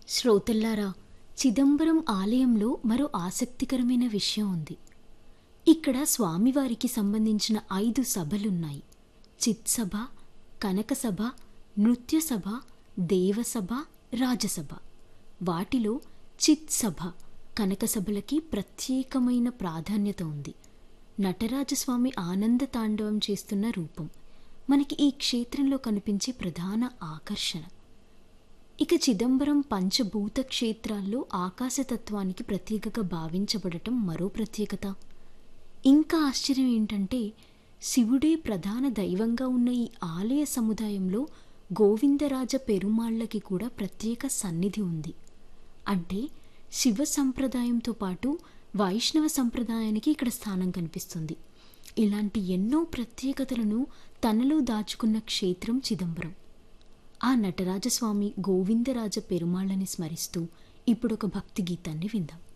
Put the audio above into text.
శ్రోతల్లారా చిదంబరం ఆలయంలో మరో ఆసక్తికరమైన విషయం ఉంది ఇక్కడ స్వామివారికి సంబంధించిన ఐదు సభలున్నాయి చిత్సభ కనకసభ నృత్యసభ దేవసభ రాజసభ వాటిలో చిత్సభ కనకసభలకి ప్రత్యేకమైన ప్రాధాన్యత ఉంది నటరాజస్వామి ఆనంద తాండవం చేస్తున్న రూపం మనకి ఈ క్షేత్రంలో కనిపించే ప్రధాన ఆకర్షణ ఇక చిదంబరం పంచభూత క్షేత్రాల్లో ఆకాశతత్వానికి ప్రత్యేకగా భావించబడటం మరో ప్రత్యేకత ఇంకా ఆశ్చర్యం ఏంటంటే శివుడే ప్రధాన దైవంగా ఉన్న ఈ ఆలయ సముదాయంలో గోవిందరాజ పెరుమాళ్ళకి కూడా ప్రత్యేక సన్నిధి ఉంది అంటే శివ సంప్రదాయంతో పాటు వైష్ణవ సంప్రదాయానికి ఇక్కడ స్థానం కనిపిస్తుంది ఇలాంటి ఎన్నో ప్రత్యేకతలను తనలో దాచుకున్న క్షేత్రం చిదంబరం ఆ నటరాజస్వామి గోవిందరాజ పెరుమాళ్ళని స్మరిస్తూ ఇప్పుడు ఒక భక్తి గీతాన్ని విందాం